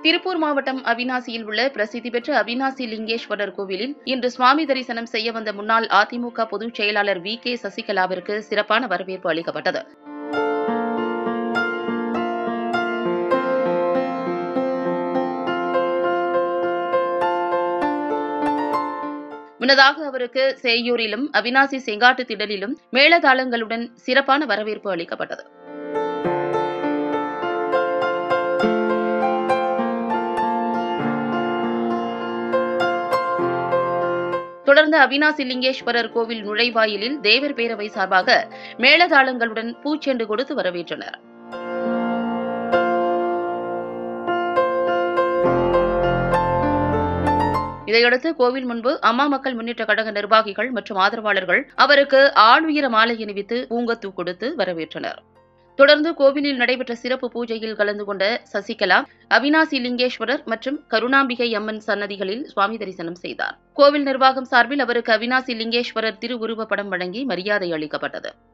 திருப்பூர் மாவட்டம் அவினாசியில் உள்ள பிரசித்தி பெற்ற அவினாசி லிங்கேஸ்வரர் கோவிலில் இன்று சுவாமி தரிசனம் செய்ய வந்த முன்னாள் அதிமுக பொதுச் செயலாளர் வி கே சசிகலாவிற்கு சிறப்பான வரவேற்பு அளிக்கப்பட்டது முன்னதாக அவருக்கு சேயூரிலும் அவினாசி செங்காட்டு திடலிலும் மேளதாளங்களுடன் சிறப்பான வரவேற்பு அளிக்கப்பட்டது தொடர்ந்து அவினாசி லிங்கேஸ்வரர் கோவில் நுழைவாயிலில் தேவர் பேரவை சார்பாக மேளதாளங்களுடன் பூச்செண்டு கொடுத்து வரவேற்றனர் இதையடுத்து கோவில் முன்பு அம்மா மக்கள் முன்னேற்ற கழக நிர்வாகிகள் மற்றும் ஆதரவாளர்கள் அவருக்கு ஆளுயர மாலை அணிவித்து பூங்கத்தூ கொடுத்து வரவேற்றனர் தொடர்ந்து கோவிலில் நடைபெற்ற சிறப்பு பூஜையில் கலந்து கொண்ட சசிகலா அவினாசி லிங்கேஸ்வரர் மற்றும் கருணாம்பிகை அம்மன் சன்னதிகளில் சுவாமி தரிசனம் செய்தார் கோவில் நிர்வாகம் சார்பில் அவருக்கு அவினாசி லிங்கேஸ்வரர் திருவுருவப் படம் வழங்கி மரியாதை அளிக்கப்பட்டது